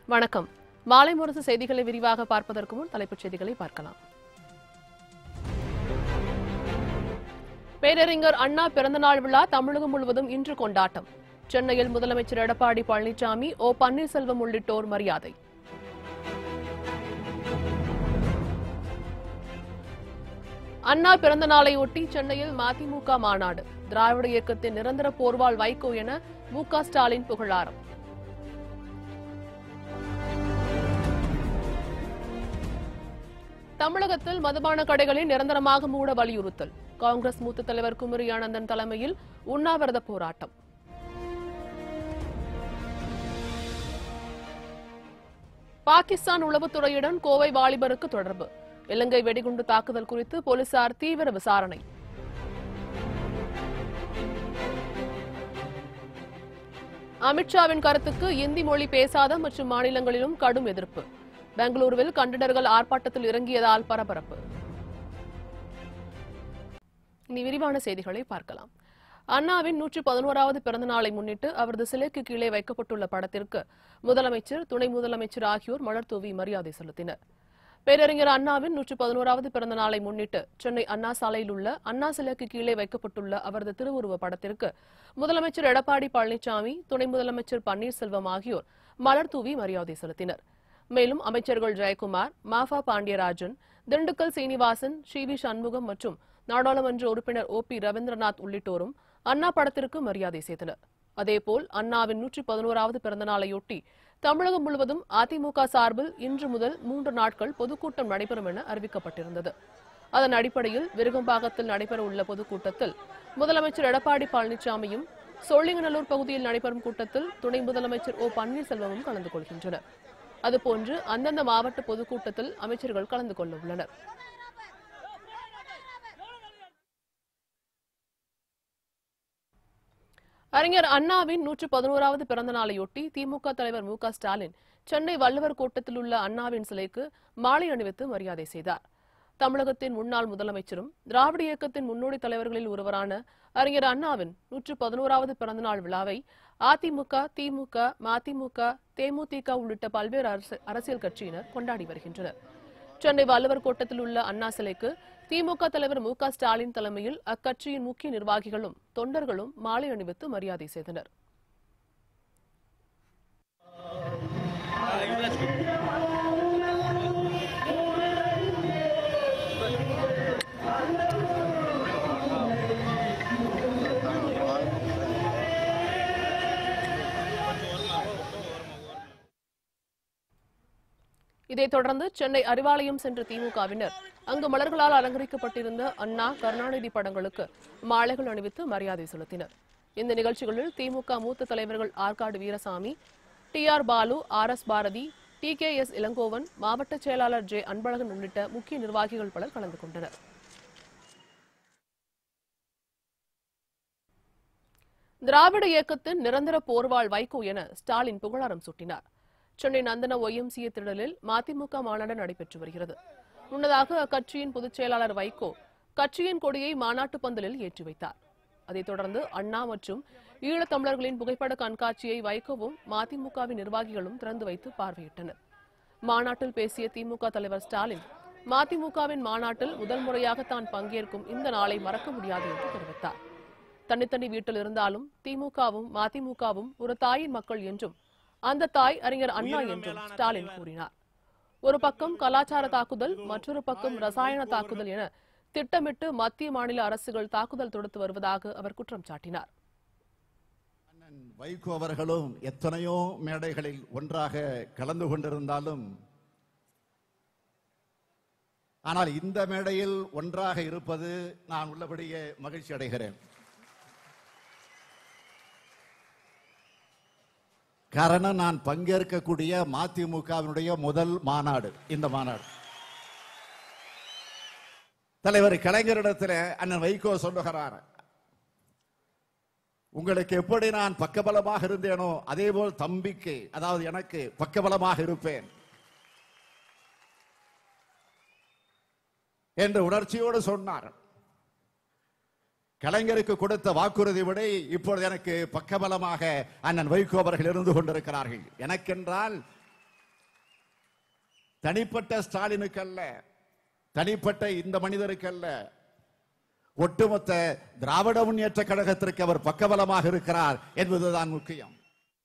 வணக்கம் மாலை முரசு செய்திகளை விரிவாக பார்ப்பதற்கு முன் தலைப்புச் செய்திகளை பார்க்கலாம் பேரறிஞர் அண்ணா பிறந்தநாள் விழா தமிழகம் முழுவதும் இன்று கொண்டாட்டம் சென்னையில் முதலமைச்சர் எடப்பாடி பழனிசாமி ஓ பன்னீர்செல்வம் உள்ளிட்டோர் மரியாதை அண்ணா பிறந்த நாளையொட்டி சென்னையில் மதிமுக மாநாடு திராவிட இயக்கத்தின் நிரந்தர போர்வால் வைகோ என மு க ஸ்டாலின் புகழாரம் தமிழகத்தில் மதுபான கடைகளை நிரந்தரமாக மூட வலியுறுத்தல் காங்கிரஸ் மூத்த தலைவர் குமரி ஆனந்தன் தலைமையில் உண்ணாவிரத போராட்டம் பாகிஸ்தான் உளவுத்துறையுடன் கோவை வாலிபருக்கு தொடர்பு இலங்கை வெடிகுண்டு தாக்குதல் குறித்து போலீசார் தீவிர விசாரணை அமித்ஷாவின் கருத்துக்கு இந்தி மொழி பேசாத மற்றும் மாநிலங்களிலும் கடும் எதிர்ப்பு பெங்களூருவில் கண்டனர்கள் ஆர்ப்பாட்டத்தில் இறங்கியதால் பரபரப்பு இனி விரிவான செய்திகளை பார்க்கலாம் அண்ணாவின் நூற்றி பதினோராவது பிறந்த நாளை முன்னிட்டு அவரது சிலைக்கு கீழே வைக்கப்பட்டுள்ள படத்திற்கு முதலமைச்சர் துணை முதலமைச்சர் ஆகியோர் மலர் தூவி மரியாதை செலுத்தினர் பேரறிஞர் அண்ணாவின் நூற்றி பதினோராவது பிறந்த நாளை முன்னிட்டு சென்னை அண்ணா சாலையில் உள்ள அண்ணா சிலைக்கு கீழே வைக்கப்பட்டுள்ள அவரது திருவுருவ படத்திற்கு முதலமைச்சர் எடப்பாடி பழனிசாமி துணை முதலமைச்சர் பன்னீர்செல்வம் ஆகியோர் மலர் தூவி மரியாதை செலுத்தினர் மேலும் அமைச்சர்கள் ஜெயக்குமார் மாஃபா பாண்டியராஜன் திண்டுக்கல் சீனிவாசன் சி வி சண்முகம் மற்றும் நாடாளுமன்ற உறுப்பினர் ஓ பி ரவீந்திரநாத் உள்ளிட்டோரும் அண்ணா படத்திற்கு மரியாதை செய்தனர் அதேபோல் அண்ணாவின் நூற்றி பதினோராவது பிறந்த நாளையொட்டி தமிழகம் முழுவதும் அதிமுக சார்பில் இன்று முதல் மூன்று நாட்கள் பொதுக்கூட்டம் நடைபெறும் என அறிவிக்கப்பட்டிருந்தது அதன் அடிப்படையில் விருகம்பாக்கத்தில் நடைபெறவுள்ள பொதுக்கூட்டத்தில் முதலமைச்சர் எடப்பாடி பழனிசாமியும் சோழிங்கநல்லூர் பகுதியில் நடைபெறும் கூட்டத்தில் துணை முதலமைச்சர் ஓ பன்னீர்செல்வமும் கலந்து கொள்கின்றனர் அதுபோன்று அந்தந்த மாவட்ட பொதுக்கூட்டத்தில் அமைச்சர்கள் கலந்து கொள்ள உள்ளனர் அறிஞர் அண்ணாவின் நூற்று பதினோராவது பிறந்த நாளையொட்டி திமுக தலைவர் மு க ஸ்டாலின் சென்னை வள்ளுவர் கோட்டத்தில் உள்ள அண்ணாவின் சிலைக்கு மாலை அணிவித்து மரியாதை செய்தார் தமிழகத்தின் முன்னாள் முதலமைச்சரும் திராவிட இயக்கத்தின் முன்னோடி தலைவர்களில் ஒருவரான அறிஞர் அண்ணாவின் நூற்று பதினோராவது பிறந்தநாள் விழாவை அதிமுக திமுக மதிமுக தேமுதிக உள்ளிட்ட பல்வேறு அரசு- அரசியல் கட்சியினர் கொண்டாடி வருகின்றனர் சென்னை வள்ளுவர் கோட்டத்தில் உள்ள அண்ணா சிலைக்கு திமுக தலைவர் மு க ஸ்டாலின் தலைமையில் அக்கட்சியின் முக்கிய நிர்வாகிகளும் தொண்டர்களும் மாலை அணிவித்து மரியாதை செய்தனர் இதைத் தொடர்ந்து சென்னை அறிவாலயம் சென்ற திமுகவினர் அங்கு மலர்களால் அலங்கரிக்கப்பட்டிருந்த அண்ணா கருணாநிதி படங்களுக்கு மாலைகள் அணிவித்து மரியாதை செலுத்தினர் இந்த நிகழ்ச்சிகளில் திமுக மூத்த தலைவர்கள் Arcot Veerasamy T R Baalu R S Bharathi T K S Elangovan மாவட்ட செயலாளர் ஜே அன்பழகன் உள்ளிட்ட முக்கிய நிர்வாகிகள் பலர் கலந்து கொண்டனர் திராவிட இயக்கத்தின் நிரந்தர போர்வாள் வைகோ என ஸ்டாலின் புகழாரம் சூட்டினார் சென்னை நந்தன ஒய்எம்சிஏ திடலில் மதிமுக மாநாடு நடைபெற்று வருகிறது முன்னதாக அக்கட்சியின் பொதுச் செயலாளர் வைகோ கட்சியின் கொடியை மாநாட்டு பந்தலில் ஏற்றி வைத்தார் அதைத் தொடர்ந்து அண்ணா மற்றும் ஈழத்தமிழர்களின் புகைப்பட கண்காட்சியை வைகோவும் மதிமுகவின் நிர்வாகிகளும் திறந்து வைத்து பார்வையிட்டனர் மாநாட்டில் பேசிய திமுக தலைவர் ஸ்டாலின் மதிமுகவின் மாநாட்டில் முதல் முறையாக தான் பங்கேற்கும் இந்த நாளை மறக்க முடியாது என்று தெரிவித்தார் தனித்தனி வீட்டில் இருந்தாலும் திமுகவும் மதிமுகவும் ஒரு தாயின் மக்கள் என்றும் அந்த தாய் அறிஞர் அண்ணா என்றும் ஸ்டாலின் கூறினார் ஒரு பக்கம் கலாச்சார தாக்குதல் மற்றொரு பக்கம் ரசாயன தாக்குதல் என திட்டமிட்டு மத்திய மாநில அரசுகள் தாக்குதல் தொடுத்து வருவதாக அவர் குற்றம் சாட்டினார் அண்ணன் வைகோ அவர்களும் எத்தனையோ மேடைகளில் ஒன்றாக கலந்து கொண்டிருந்தாலும் ஆனால் இந்த மேடையில் ஒன்றாக இருப்பது நான் உள்ளபடியே மகிழ்ச்சி அடைகிறேன் காரணம் நான் பங்கேற்கக்கூடிய மதிமுகவினுடைய முதல் மாநாடு இந்த மாநாடு தலைவர் கலைஞரிடத்தில் அண்ணன் வைகோ சொல்லுகிறார் உங்களுக்கு எப்படி நான் பக்கபலமாக இருந்தேனோ அதே போல் தம்பிக்கு அதாவது எனக்கு பக்கபலமாக இருப்பேன் என்று உணர்ச்சியோடு சொன்னார் கலைஞருக்கு கொடுத்த வாக்குறுதி விட இப்பொழுது எனக்கு பக்கபலமாக அண்ணன் வைகோ அவர்கள் இருந்து கொண்டிருக்கிறார்கள் எனக்கென்றால் தனிப்பட்ட ஸ்டாலினுக்கு அல்ல தனிப்பட்ட இந்த மனிதருக்கு அல்ல ஒட்டுமொத்த திராவிட முன்னேற்ற கழகத்திற்கு அவர் பக்கபலமாக இருக்கிறார் என்பதுதான் முக்கியம்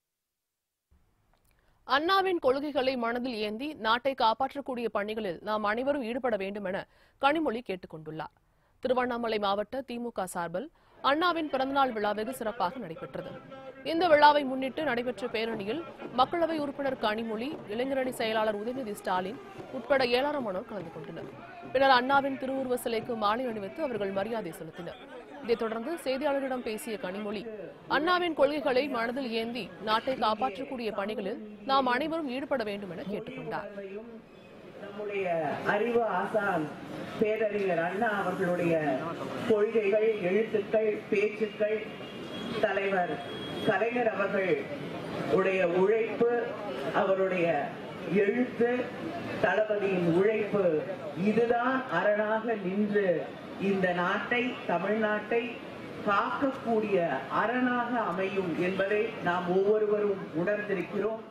அண்ணாவின் கொள்கைகளை மனதில் ஏந்தி நாட்டை காப்பாற்றக்கூடிய பணிகளில் நாம் அனைவரும் ஈடுபட வேண்டும் என கனிமொழி கேட்டுக் கொண்டுள்ளார் திருவண்ணாமலை மாவட்ட திமுக சார்பில் அண்ணாவின் பிறந்தநாள் விழா வெகு சிறப்பாக நடைபெற்றது இந்த விழாவை முன்னிட்டு நடைபெற்ற பேரணியில் மக்களவை உறுப்பினர் கனிமொழி இளைஞரணி செயலாளர் உதயநிதி ஸ்டாலின் உட்பட ஏராளமானோர் கலந்து கொண்டனர் பின்னர் அண்ணாவின் திருவுருவ சிலைக்கு மாலை அணிவித்து அவர்கள் மரியாதை செலுத்தினர் இதைத் தொடர்ந்து செய்தியாளர்களிடம் பேசிய கனிமொழி அண்ணாவின் கொள்கைகளை மனதில் ஏந்தி நாட்டை காப்பாற்றக்கூடிய பணிகளில் நாம் அனைவரும் ஈடுபட வேண்டும் என கேட்டுக்கொண்டார் நம்முடைய அறிவு ஆசான் பேரறிஞர் அண்ணா அவர்களுடைய கொள்கைகள் எழுத்துக்கள் பேச்சுக்கள் தலைவர் கலைஞர் அவர்கள் உடைய உழைப்பு அவருடைய எழுத்து தளபதியின் உழைப்பு இதுதான் அரணாக நின்று இந்த நாட்டை தமிழ்நாட்டை காக்கக்கூடிய அரணாக அமையும் என்பதை நாம் ஒவ்வொருவரும் உணர்ந்திருக்கிறோம்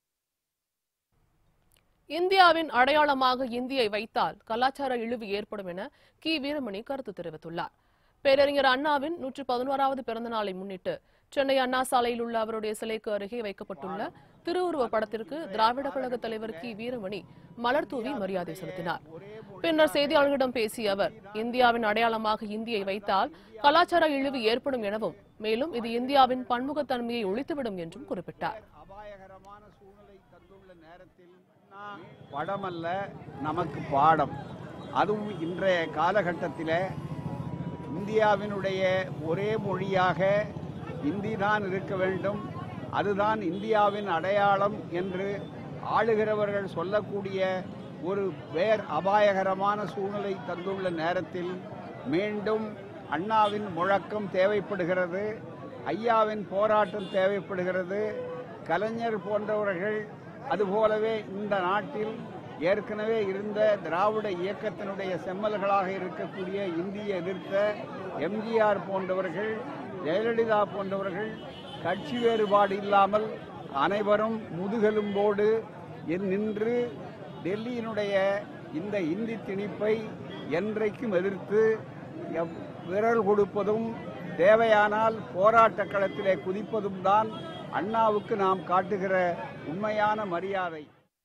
இந்தியாவின் அடையாளமாக இந்தியை வைத்தால் கலாச்சார இழிவு ஏற்படும் என கி வீரமணி கருத்து தெரிவித்துள்ளார் பேரறிஞர் அண்ணாவின் நூற்று பதினோராவது பிறந்த நாளை முன்னிட்டு சென்னை அண்ணா சாலையில் உள்ள அவருடைய சிலைக்கு அருகே வைக்கப்பட்டுள்ள திருவுருவ படத்திற்கு திராவிட கழக தலைவர் கி வீரமணி மலர் தூவி மரியாதை செலுத்தினார் பின்னர் செய்தியாளர்களிடம் பேசிய அவர் இந்தியாவின் அடையாளமாக இந்தியை வைத்தால் கலாச்சார இழிவு ஏற்படும் எனவும் மேலும் இது இந்தியாவின் பன்முகத்தன்மையை ஒழித்துவிடும் என்றும் குறிப்பிட்டார் அபாயகரமான சூழ்நிலை தந்துள்ள நேரத்தில் படம் அல்ல நமக்கு பாடம் அதுவும் இன்றைய காலகட்டத்தில் இந்தியாவினுடைய ஒரே மொழியாக இந்தி தான் இருக்க வேண்டும் அதுதான் இந்தியாவின் அடையாளம் என்று ஆளுகிறவர்கள் சொல்லக்கூடிய ஒரு வேர் அபாயகரமான சூழ்நிலை தந்துள்ள நேரத்தில் மீண்டும் அண்ணாவின் முழக்கம் தேவைப்படுகிறது ஐயாவின் போராட்டம் தேவைப்படுகிறது கலைஞர் போன்றவர்கள் அதுபோலவே இந்த நாட்டில் ஏற்கனவே இருந்த திராவிட இயக்கத்தினுடைய செம்மல்களாக இருக்கக்கூடிய இந்திய எதிர்த்த எம்ஜிஆர் போன்றவர்கள் ஜெயலலிதா போன்றவர்கள் கட்சி வேறுபாடு இல்லாமல் அனைவரும் முதுகெலும்போடு என் நின்று டெல்லியினுடைய இந்த இந்தி திணிப்பை என்றைக்கும் எதிர்த்து எவ்- விரல் கொடுப்பதும் தேவையானால் போராட்ட களத்திலே குதிப்பதும் தான் அண்ணாவுக்கு நாம் காட்டுகிற உண்மையான மரியாதை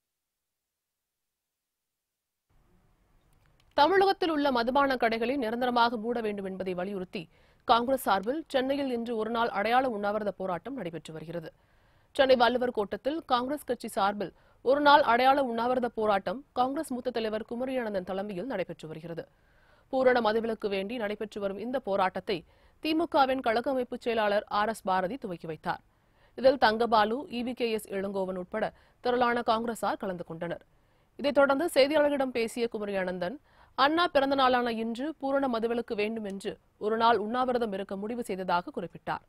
தமிழகத்தில் உள்ள மதுபான கடைகளை நிரந்தரமாக மூட வேண்டும் என்பதை வலியுறுத்தி காங்கிரஸ் சார்பில் சென்னையில் இன்று ஒருநாள் அடையாள உண்ணாவிரத போராட்டம் நடைபெற்று வருகிறது சென்னை வள்ளுவர் கோட்டத்தில் காங்கிரஸ் கட்சி சார்பில் ஒருநாள் அடையாள உண்ணாவிரத போராட்டம் காங்கிரஸ் மூத்த தலைவர் குமரியானந்தன் தலைமையில் நடைபெற்று வருகிறது பூரண மதுவிலக்கு வேண்டி நடைபெற்று வரும் இந்த போராட்டத்தை திமுகவின் கழக அமைப்பு செயலாளர் ஆர் எஸ் பாரதி துவக்கி வைத்தார் இதில் Thangabalu E V K S Elangovan உட்பட திரளான காங்கிரசார் கலந்து கொண்டனர் இதைத் தொடர்ந்து செய்தியாளர்களிடம் பேசிய குமரியானந்தன் அண்ணா பிறந்த நாளான இன்று பூரண மதுவிலக்கு வேண்டும் என்று ஒரு நாள் உண்ணாவிரதம் இருக்க முடிவு செய்ததாக குறிப்பிட்டார்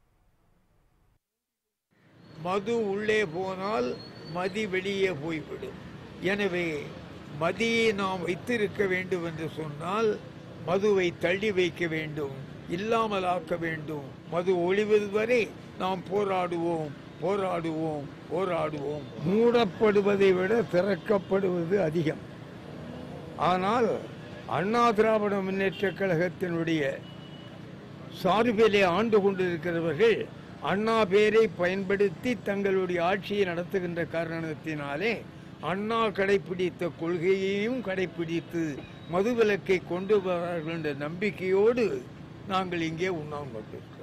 மது உள்ளே போனால் மதி வெளியே போய்விடும் எனவே மதியை நாம் வைத்திருக்க வேண்டும் என்று சொன்னால் மதுவை தள்ளி வைக்க வேண்டும் இல்லாமல் ஆக்க வேண்டும் மது ஒழிவது வரை நாம் போராடுவோம் போராடுவோம் போராடுவோம் மூடப்படுவதை விட திறக்கப்படுவது அதிகம் ஆனால் அண்ணா திராவிட முன்னேற்ற கழகத்தினுடைய சார்பிலே ஆண்டு கொண்டிருக்கிறவர்கள் அண்ணா பேரை பயன்படுத்தி தங்களுடைய ஆட்சியை நடத்துகின்ற காரணத்தினாலே அண்ணா கடைபிடித்த கொள்கையையும் கடைபிடித்து மதுவிலக்கை கொண்டு வருவார்கள் என்ற நம்பிக்கையோடு நாங்கள் இங்கே உண்ணாம் கொண்டிருக்கிறோம்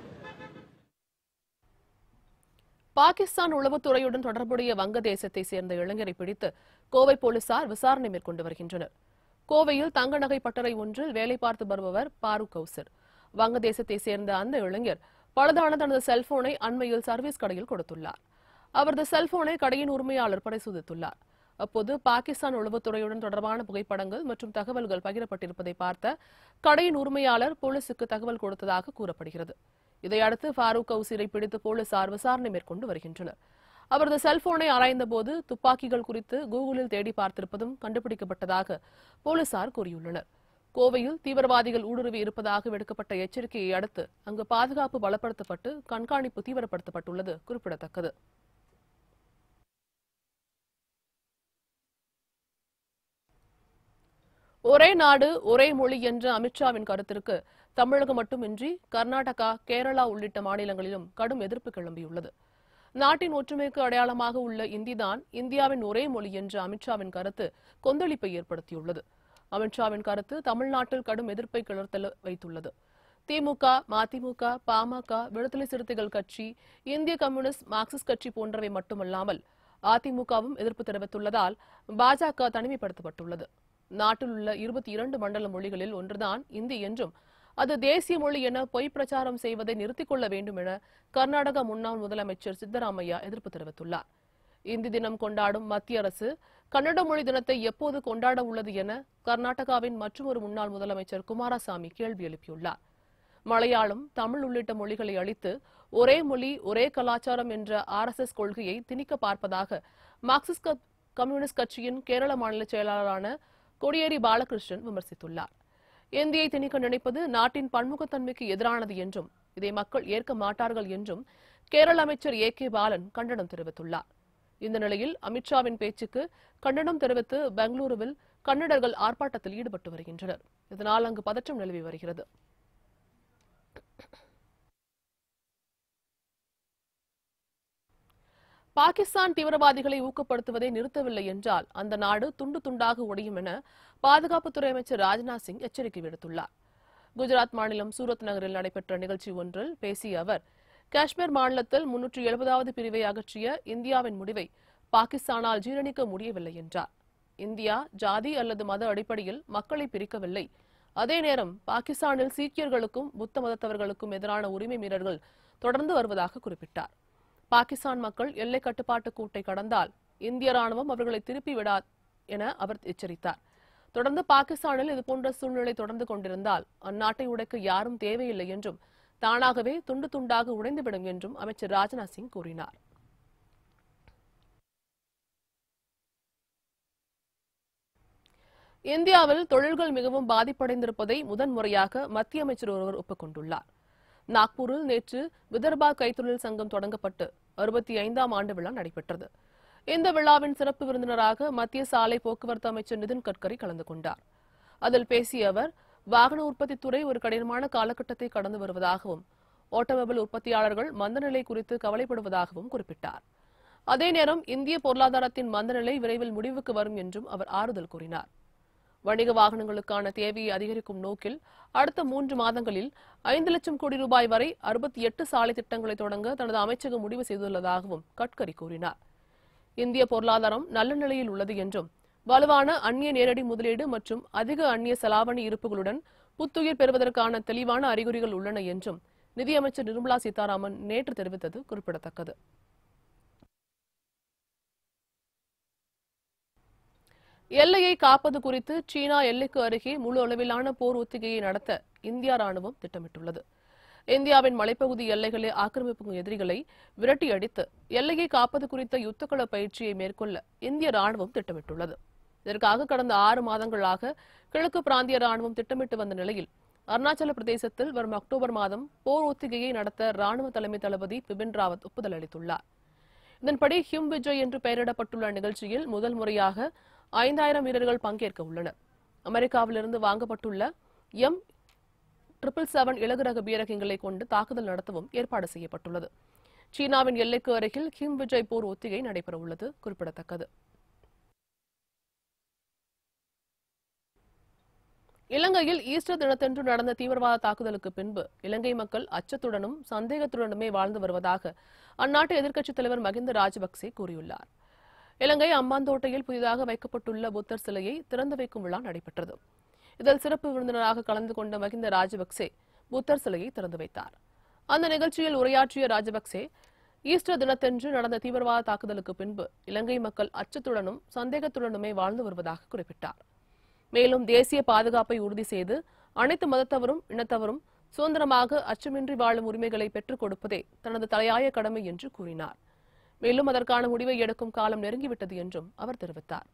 பாகிஸ்தான் உளவுத்துறையுடன் தொடர்புடைய வங்கதேசத்தை சேர்ந்த இளைஞரை பிடித்து கோவை போலீசார் விசாரணை மேற்கொண்டு வருகின்றனர் கோவையில் தங்க நகை பட்டறை ஒன்றில் வேலை பார்த்து வருபவர் பாருக் கௌசர் வங்கதேசத்தை சேர்ந்த அந்த இளைஞர் பழுதான தனது செல்போனை அண்மையில் சர்வீஸ் கடையில் கொடுத்துள்ளார் அவரது செல்போனை கடையின் உரிமையாளர் பரிசோதித்துள்ளார் அப்போது பாகிஸ்தான் உளவுத்துறையுடன் தொடர்பான புகைப்படங்கள் மற்றும் தகவல்கள் பகிரப்பட்டிருப்பதை பார்த்த கடையின் உரிமையாளர் போலீசுக்கு தகவல் கொடுத்ததாக கூறப்படுகிறது இதையடுத்து ஃபாரூக் கவுசிரை பிடித்து போலீசார் விசாரணை மேற்கொண்டு வருகின்றனர் அவரது செல்போனை ஆராய்ந்தபோது துப்பாக்கிகள் குறித்து கூகுளில் தேடி பார்த்திருப்பதும் கண்டுபிடிக்கப்பட்டதாக போலீசார் கூறியுள்ளனர் கோவையில் தீவிரவாதிகள் ஊடுருவி இருப்பதாக விடுக்கப்பட்ட எச்சரிக்கையை அடுத்து அங்கு பாதுகாப்பு பலப்படுத்தப்பட்டு கண்காணிப்பு தீவிரப்படுத்தப்பட்டுள்ளது குறிப்பிடத்தக்கது ஒரே நாடு ஒரே மொழி என்ற அமித்ஷாவின் கருத்திற்கு தமிழகம் மட்டுமின்றி கர்நாடகா கேரளா உள்ளிட்ட மாநிலங்களிலும் கடும் எதிர்ப்பு கிளம்பியுள்ளது நாட்டின் ஒற்றுமைக்கு அடையாளமாக உள்ள இந்திதான் இந்தியாவின் ஒரே மொழி என்ற அமித்ஷாவின் கருத்து கொந்தளிப்பை ஏற்படுத்தியுள்ளது அமித்ஷாவின் கருத்து தமிழ்நாட்டில் கடும் எதிர்ப்பை கிளர்த்தல வைத்துள்ளது திமுக மதிமுக பாமக விடுதலை சிறுத்தைகள் கட்சி இந்திய கம்யூனிஸ்ட் மார்க்சிஸ்ட் கட்சி போன்றவை மட்டுமல்லாமல் அதிமுகவும் எதிர்ப்பு தெரிவித்துள்ளதால் பாஜக தனிமைப்படுத்தப்பட்டுள்ளது நாட்டில் உள்ள இருபத்தி இரண்டு மண்டல மொழிகளில் ஒன்றுதான் இந்தி என்றும் அது தேசிய மொழி என பொய் பிரச்சாரம் செய்வதை நிறுத்திக் கொள்ள வேண்டும் என கர்நாடக முன்னாள் முதலமைச்சர் சித்தராமையா எதிர்ப்பு தெரிவித்துள்ளார் இந்தி தினம் கொண்டாடும் மத்திய அரசு கன்னட மொழி தினத்தை எப்போது கொண்டாட உள்ளது என கர்நாடகாவின் மற்றொரு முன்னாள் முதலமைச்சர் குமாரசாமி கேள்வி எழுப்பியுள்ளார் மலையாளம் தமிழ் உள்ளிட்ட மொழிகளை அழித்து ஒரே மொழி ஒரே கலாச்சாரம் என்ற ஆர்எஸ்எஸ் கொள்கையை திணிக்க பார்ப்பதாக மார்க்சிஸ்ட் க- கம்யூனிஸ்ட் கட்சியின் கேரள மாநில செயலாளரான கொடியேறி பாலகிருஷ்ணன் விமர்சித்துள்ளார் இந்தியை திணிக்க நினைப்பது நாட்டின் பன்முகத்தன்மைக்கு எதிரானது என்றும் இதை மக்கள் ஏற்க மாட்டார்கள் என்றும் கேரள அமைச்சர் ஏ கே பாலன் கண்டனம் தெரிவித்துள்ளார் இந்த நிலையில் அமித்ஷாவின் பேச்சுக்கு கண்டனம் தெரிவித்து பெங்களூருவில் கன்னடர்கள் ஆர்ப்பாட்டத்தில் ஈடுபட்டு வருகின்றனர் இதனால் அங்கு பதற்றம் நிலவி வருகிறது பாகிஸ்தான் தீவிரவாதிகளை ஊக்கப்படுத்துவதை நிறுத்தவில்லை என்றால் அந்த நாடு துண்டு துண்டாக உடையும் என பாதுகாப்புத்துறை அமைச்சர் ராஜ்நாத் சிங் எச்சரிக்கை விடுத்துள்ளார் குஜராத் மாநிலம் சூரத் நகரில் நடைபெற்ற நிகழ்ச்சி ஒன்றில் பேசிய அவர் காஷ்மீர் மாநிலத்தில் முன்னூற்று எழுபதாவது பிரிவை அகற்றிய இந்தியாவின் முடிவை பாகிஸ்தானால் ஜீரணிக்க முடியவில்லை என்றார் இந்தியா ஜாதி அல்லது மத அடிப்படையில் மக்களை பிரிக்கவில்லை அதே நேரம் பாகிஸ்தானில் சீக்கியர்களுக்கும் புத்த மதத்தவர்களுக்கும் எதிரான உரிமை மீறல்கள் தொடர்ந்து வருவதாக குறிப்பிட்டார் பாகிஸ்தான் மக்கள் எல்லை கட்டுப்பாட்டு கூட்டை கடந்தால் இந்திய ராணுவம் அவர்களை திருப்பி விடா என அவர் எச்சரித்தார் தொடர்ந்து பாகிஸ்தானில் இதுபோன்ற சூழ்நிலை தொடர்ந்து கொண்டிருந்தால் அந்நாட்டை உடைக்க யாரும் தேவையில்லை என்றும் தானாகவே துண்டு துண்டாக உடைந்துவிடும் என்றும் அமைச்சர் ராஜ்நாத் சிங் கூறினார் இந்தியாவில் தொழில்கள் மிகவும் பாதிப்படைந்திருப்பதை முதன்முறையாக மத்திய அமைச்சர் ஒருவர் ஒப்புக்கொண்டுள்ளார் நாக்பூரில் நேற்று விதர்பா கைத்தொழில் சங்கம் தொடங்கப்பட்டு அறுபத்தி ஐந்தாம் ஆண்டு விழா நடைபெற்றது இந்த விழாவின் சிறப்பு விருந்தினராக மத்திய சாலை போக்குவரத்து அமைச்சர் நிதின் கட்கரி கலந்து கொண்டார் அதில் பேசிய அவர் வாகன உற்பத்தித் துறை ஒரு கடினமான காலகட்டத்தை கடந்து வருவதாகவும் ஆட்டோமொபைல் உற்பத்தியாளர்கள் மந்தநிலை குறித்து கவலைப்படுவதாகவும் குறிப்பிட்டார் அதே நேரம் இந்திய பொருளாதாரத்தின் மந்தநிலை விரைவில் முடிவுக்கு வரும் என்றும் அவர் ஆறுதல் கூறினார் வணிக வாகனங்களுக்கான தேவையை அதிகரிக்கும் நோக்கில் அடுத்த மூன்று மாதங்களில் ஐந்து லட்சம் கோடி ரூபாய் வரை அறுபத்தி எட்டு சாலை திட்டங்களை தொடங்க தனது அமைச்சகம் முடிவு செய்துள்ளதாகவும் கட்கரி கூறினார் இந்திய பொருளாதாரம் நல்ல நிலையில் உள்ளது என்றும் வலுவான அந்நிய நேரடி முதலீடு மற்றும் அதிக அந்நிய செலாவணி இருப்புகளுடன் புத்துயிர் பெறுவதற்கான தெளிவான அறிகுறிகள் உள்ளன என்றும் நிதியமைச்சர் நிர்மலா சீதாராமன் நேற்று தெரிவித்தது குறிப்பிடத்தக்கது எல்லையை காப்பது குறித்து சீனா எல்லைக்கு அருகே முழு அளவிலான போர் ஒத்திகையை நடத்த இந்தியா ராணுவம் திட்டமிட்டுள்ளது இந்தியாவின் மலைப்பகுதி எல்லைகளை ஆக்கிரமிப்பு எதிரிகளை விரட்டி அடித்து எல்லையை காப்பது குறித்த யுத்தகள பயிற்சியை மேற்கொள்ள இந்திய ராணுவம் திட்டமிட்டுள்ளது இதற்காக கடந்த ஆறு மாதங்களாக கிழக்கு பிராந்திய ராணுவம் திட்டமிட்டு வந்த நிலையில் அருணாச்சல பிரதேசத்தில் வரும் அக்டோபர் மாதம் போர் ஒத்திகையை நடத்த ராணுவ தலைமை தளபதி பிபின் ராவத் ஒப்புதல் அளித்துள்ளார் இதன்படி ஹிம் விஜய் என்று பெயரிடப்பட்டுள்ள நிகழ்ச்சியில் முதல் முறையாக ஐந்தாயிரம் வீரர்கள் பங்கேற்க உள்ளனர் அமெரிக்காவிலிருந்து வாங்கப்பட்டுள்ள எம் ட்ரிபிள் செவன் இலகுரக பீரகங்களை கொண்டு தாக்குதல் நடத்தவும் ஏற்பாடு செய்யப்பட்டுள்ளது சீனாவின் எல்லைக்கு அருகில் ஹிம் விஜய் போர் ஒத்திகை நடைபெறவுள்ளது குறிப்பிடத்தக்கது இலங்கையில் ஈஸ்டர் தினத்தன்று நடந்த தீவிரவாத தாக்குதலுக்கு பின்பு இலங்கை மக்கள் அச்சத்துடனும் சந்தேகத்துடனுமே வாழ்ந்து வருவதாக அந்நாட்டு எதிர்க்கட்சித் தலைவர் மகிந்த ராஜபக்சே கூறியுள்ளார் இலங்கை அம்பாந்தோட்டையில் புதிதாக வைக்கப்பட்டுள்ள புத்தர் சிலையை திறந்து வைக்கும் விழா நடைபெற்றது இதில் சிறப்பு விருந்தினராக கலந்து கொண்ட மகிந்த ராஜபக்சே புத்தர் சிலையை திறந்து வைத்தார் அந்த நிகழ்ச்சியில் உரையாற்றிய ராஜபக்சே ஈஸ்டர் தினத்தன்று நடந்த தீவிரவாத தாக்குதலுக்கு பின்பு இலங்கை மக்கள் அச்சத்துடனும் சந்தேகத்துடனுமே வாழ்ந்து வருவதாக குறிப்பிட்டார் மேலும் தேசிய பாதுகாப்பை உறுதி செய்து அனைத்து மதத்தவரும் இனத்தவரும் சுதந்திரமாக அச்சமின்றி வாழும் உரிமைகளை பெற்றுக் கொடுப்பதே தனது தலையாய கடமை என்று கூறினார் மேலும் அதற்கான முடிவை எடுக்கும் காலம் நெருங்கிவிட்டது என்றும் அவர் தெரிவித்தார்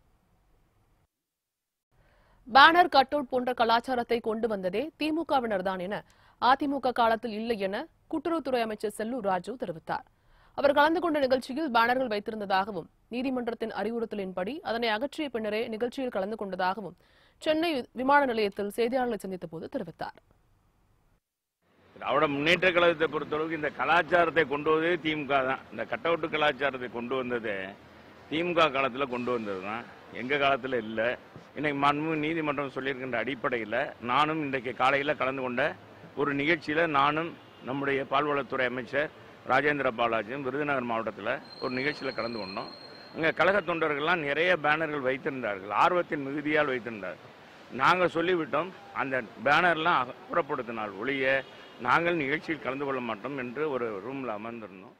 பேனர் கட் அவுட் போன்ற கலாச்சாரத்தை கொண்டு வந்ததே திமுகவினர்தான் என அதிமுக காலத்தில் இல்லை என கூட்டுறவுத்துறை அமைச்சர் செல்லூர் ராஜு தெரிவித்தார் அவர் கலந்து கொண்ட நிகழ்ச்சியில் பேனர்கள் வைத்திருந்ததாகவும் நீதிமன்றத்தின் அறிவுறுத்தலின்படி அதனை அகற்றிய பின்னரே நிகழ்ச்சியில் கலந்து கொண்டதாகவும் சென்னை விமான நிலையத்தில் செய்தியாளர்களை சந்தித்த போது தெரிவித்தார் திராவிட முன்னேற்ற கழகத்தை பொறுத்தளவுக்கு இந்த கலாச்சாரத்தை கொண்டு வந்ததே திமுக தான் இந்த கட் அவுட் கலாச்சாரத்தை கொண்டு வந்ததே திமுக காலத்தில் கொண்டு வந்தது தான் எங்கள் காலத்தில் இல்லை இன்னைக்கு மாண்புமிகு நீதிமன்றம் சொல்லியிருக்கின்ற அடிப்படையில் நானும் இன்றைக்கு காலையில் கலந்து கொண்ட ஒரு நிகழ்ச்சியில் நானும் நம்முடைய பால்வளத்துறை அமைச்சர் ராஜேந்திர பாலாஜியும் விருதுநகர் மாவட்டத்தில் ஒரு நிகழ்ச்சியில் கலந்து கொண்டோம் அங்கே கழக தொண்டர்கள்லாம் நிறைய பேனர்கள் வைத்திருந்தார்கள் ஆர்வத்தின் மிகுதியால் வைத்திருந்தார்கள் நாங்கள் சொல்லிவிட்டோம் அந்த பேனர்லாம் அப்புறப்படுத்தினால் ஒழிய நாங்கள் நிகழ்ச்சியில் கலந்து கொள்ள மாட்டோம் என்று ஒரு ரூமில் அமர்ந்திருந்தோம்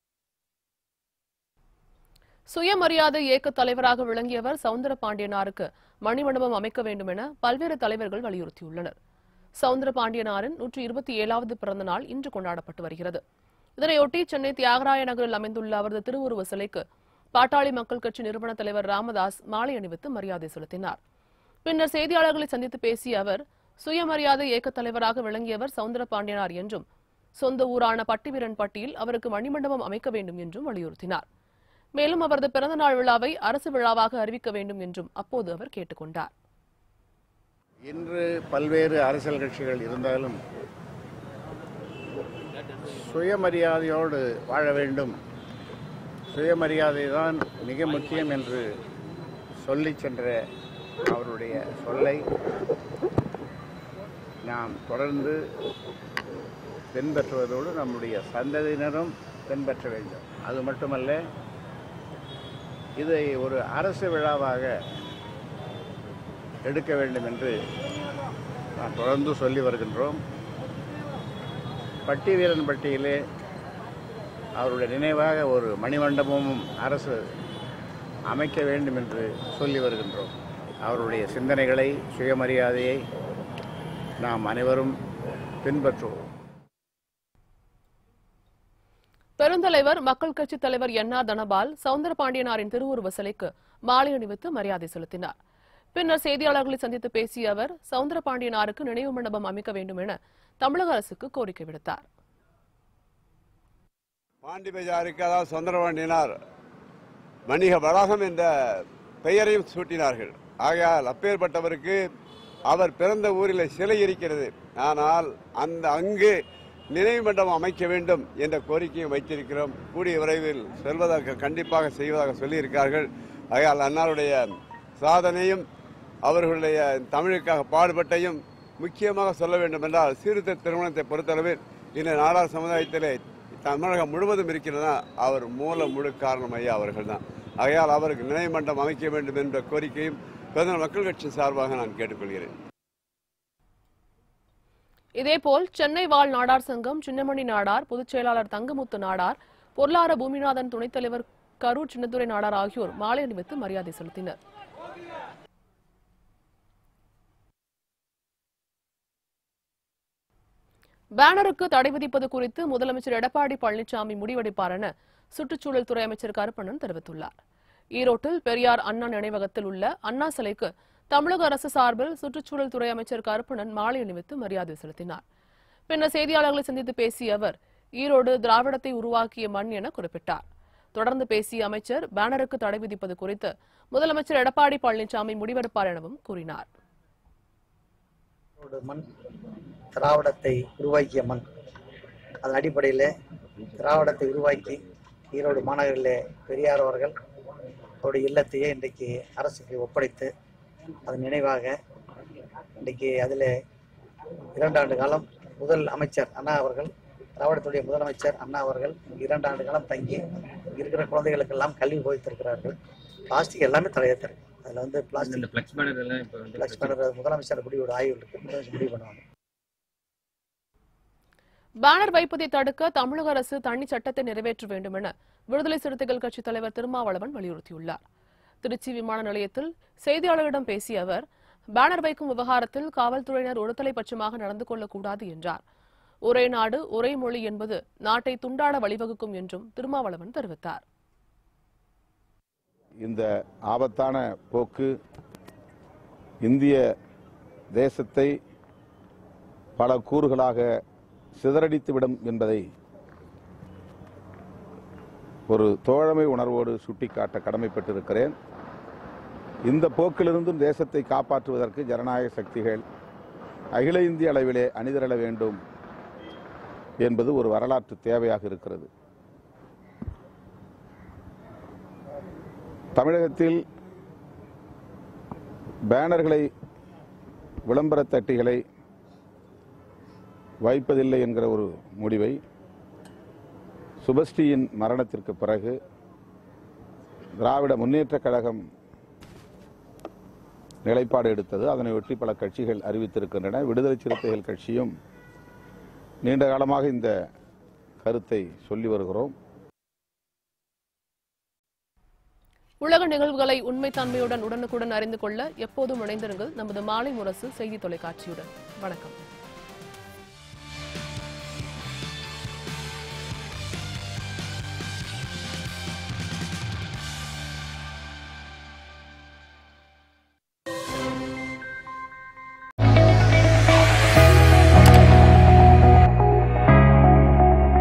சுயமரியாதை இயக்க தலைவராக விளங்கியவர் சவுந்தர பாண்டியனாருக்கு மணிமண்டபம் அமைக்க வேண்டும் என பல்வேறு தலைவர்கள் வலியுறுத்தியுள்ளனர் சவுந்தர பாண்டியனாரின் நூற்றி இருபத்தி ஏழாவது பிறந்த நாள் இன்று கொண்டாடப்பட்டு வருகிறது இதனையொட்டி சென்னை தியாகராய நகரில் அமைந்துள்ள அவரது திருவுருவ சிலைக்கு பாட்டாளி மக்கள் கட்சி நிறுவன தலைவர் ராமதாஸ் மாலை அணிவித்து மரியாதை செலுத்தினார் பின்னர் செய்தியாளர்களை சந்தித்து பேசிய அவர் சுயமரியாதை இயக்க தலைவராக விளங்கியவர் சவுந்தர பாண்டியனார் என்றும் சொந்த ஊரான பட்டிவீரன் பட்டியில் அவருக்கு மணிமண்டபம் அமைக்க வேண்டும் என்றும் வலியுறுத்தினார் மேலும் அவரது பிறந்தநாள் விழாவை அரசு விழாவாக அறிவிக்க வேண்டும் என்றும் அப்போது அவர் கேட்டுக்கொண்டார் இன்று பல்வேறு அரசியல் கட்சிகள் இருந்தாலும் சுயமரியாதையோடு வாழ வேண்டும் சுயமரியாதை தான் மிக முக்கியம் என்று சொல்லி சென்ற அவருடைய சொல்லை நாம் தொடர்ந்து பின்பற்றுவதோடு நம்முடைய சந்ததியினரும் பின்பற்ற வேண்டும் அது மட்டுமல்ல இதை ஒரு அரசு விழாவாக எடுக்க வேண்டும் என்று நாம் தொடர்ந்து சொல்லி வருகின்றோம் பட்டி வீரன் பட்டியிலே அவருடைய நினைவாக ஒரு மணிமண்டபமும் அரசு அமைக்க வேண்டும் என்று சொல்லி வருகின்றோம் அவருடைய சிந்தனைகளை சுயமரியாதையை நாம் அனைவரும் பின்பற்றுவோம் பெருந்தலைவர் மக்கள் கட்சி தலைவர் என் ஆர் தனபால் சவுந்தர பாண்டியனாரின் திருவுருவ சிலைக்கு மாலை அணிவித்து மரியாதை செலுத்தினார் பின்னர் செய்தியாளர்களை சந்தித்து பேசிய அவர் சவுந்தர பாண்டியனாருக்கு நினைவு மண்டபம் அமைக்க வேண்டும் என தமிழக அரசுக்கு கோரிக்கை விடுத்தார் பாண்டி பஜாருக்கு அதாவது சுந்தரபாண்டியனார் வணிக வளாகம் என்ற பெயரையும் சூட்டினார்கள் ஆகையால் அப்பேற்பட்டவருக்கு அவர் பிறந்த ஊரில் சிலை இருக்கிறது ஆனால் அந்த அங்கு நினைவு மண்டபம் அமைக்க வேண்டும் என்ற கோரிக்கையை வைத்திருக்கிறோம் கூடிய விரைவில் செல்வதாக கண்டிப்பாக செய்வதாக சொல்லியிருக்கார்கள் ஆகையால் அன்னாருடைய சாதனையும் அவர்களுடைய தமிழுக்காக பாடுபட்டையும் முக்கியமாக சொல்ல வேண்டும் என்றால் சீர்திருத்த திருமணத்தை பொறுத்தளவில் இந்த நாடார் சமுதாயத்திலே தமிழகம் முழுவதும் இருக்கிறதா அவர் மூல முழு காரணம் ஐயா அவர்கள் தான் ஆகையால் அவருக்கு நினைவு மண்டபம் அமைக்க வேண்டும் என்ற கோரிக்கையும் பிரதமர் மக்கள் கட்சி சார்பாக நான் கேட்டுக்கொள்கிறேன் இதேபோல் சென்னை வாழ் நாடார் சங்கம் சின்னமணி நாடார் பொதுச் செயலாளர் தங்கமுத்து நாடார் பொருளார பூமிநாதன் துணைத் தலைவர் கரூர் சின்னதுரை நாடார் ஆகியோர் மாலை அணிவித்து மரியாதை செலுத்தினர் பேனருக்கு தடை விதிப்பது குறித்து முதலமைச்சர் எடப்பாடி பழனிசாமி முடிவெடுப்பார் என சுற்றுச்சூழல் துறை அமைச்சர் கருப்பண்ணன் தெரிவித்துள்ளார் ஈரோட்டில் பெரியார் அண்ணா நினைவகத்தில் உள்ள அண்ணா சிலைக்கு தமிழக அரசு சார்பில் சுற்றுச்சூழல் துறை அமைச்சர் கருப்பணன் மாலை அணிவித்து மரியாதை செலுத்தினார் பின்னர் செய்தியாளர்களை சந்தித்து பேசிய அவர் ஈரோடு திராவிடத்தை உருவாக்கிய மண் என குறிப்பிட்டார் தொடர்ந்து பேசிய அமைச்சர் பேனருக்கு தடை விதிப்பது குறித்து முதலமைச்சர் எடப்பாடி பழனிசாமி முடிவெடுப்பார் எனவும் கூறினார் ஈரோடு மண் திராவிடத்தை உருவாக்கிய மண் அதன் அடிப்படையில் திராவிடத்தை உருவாக்கி ஈரோடு மாநகரிலே பெரியார் அவர்கள் அவருடைய இல்லத்தையே இன்றைக்கு அரசுக்கு ஒப்படைத்து அதன் நினைவாக இன்றைக்கு அதில் இரண்டாண்டு காலம் முதல் அமைச்சர் அண்ணா அவர்கள் திராவிடத்துடைய முதலமைச்சர் அண்ணா அவர்கள் இரண்டாண்டு காலம் தங்கி இங்க இருக்கிற குழந்தைகளுக்கெல்லாம் கல்வி போதித்திருக்கிறார்கள் பிளாஸ்டிக் எல்லாமே தடையத்திருக்கு அதில் வந்து பிளாஸ்டிக் இந்த ஃப்ளெக்ஸ் பேனர் எல்லாம் இப்போ வந்து ஃபிளக்ஸ் பண்ணுறது முதலமைச்சர் முடிவோட ஆய்வு இருக்கு முதலமைச்சர் முடிவு பண்ணுவாங்க பேனர் வைப்பதை தடுக்க தமிழக அரசு தனி சட்டத்தை நிறைவேற்ற வேண்டும் என விடுதலை சிறுத்தைகள் கட்சித் தலைவர் திருமாவளவன் வலியுறுத்தியுள்ளார் திருச்சி விமான நிலையத்தில் செய்தியாளர்களிடம் பேசிய அவர் பேனர் வைக்கும் விவகாரத்தில் காவல்துறையினர் ஒருதலை பட்சமாக நடந்து கொள்ளக்கூடாது என்றார் ஒரே நாடு ஒரே மொழி என்பது நாட்டை துண்டாட வழிவகுக்கும் என்றும் திருமாவளவன் தெரிவித்தார் இந்த ஆபத்தான போக்கு இந்திய தேசத்தை பல கூறுகளாக சிதறடித்துவிடும் என்பதை ஒரு தோழமை உணர்வோடு சுட்டிக்காட்ட கடமைப்பட்டிருக்கிறேன் இந்த போக்கிலிருந்தும் தேசத்தை காப்பாற்றுவதற்கு ஜனநாயக சக்திகள் அகில இந்திய அளவிலே அணிதிரள வேண்டும் என்பது ஒரு வரலாற்று தேவையாக இருக்கிறது தமிழகத்தில் பேனர்களை விளம்பர தட்டிகளை வைப்பதில்லை என்கிற ஒரு முடிவை சுபஸ்ரீயின் மரணத்திற்கு பிறகு திராவிட முன்னேற்றக் கழகம் நிலைப்பாடு எடுத்தது அதனை ஒட்டி பல கட்சிகள் அறிவித்திருக்கின்றன விடுதலை சிறுத்தைகள் கட்சியும் நீண்ட காலமாக இந்த கருத்தை சொல்லி வருகிறோம் உலக நிகழ்வுகளை உண்மைத்தன்மையுடன் உடனுக்குடன் அறிந்து கொள்ள எப்போதும் இணைந்திருங்கள் நமது மாலை முரசு செய்தி தொலைக்காட்சியுடன் வணக்கம்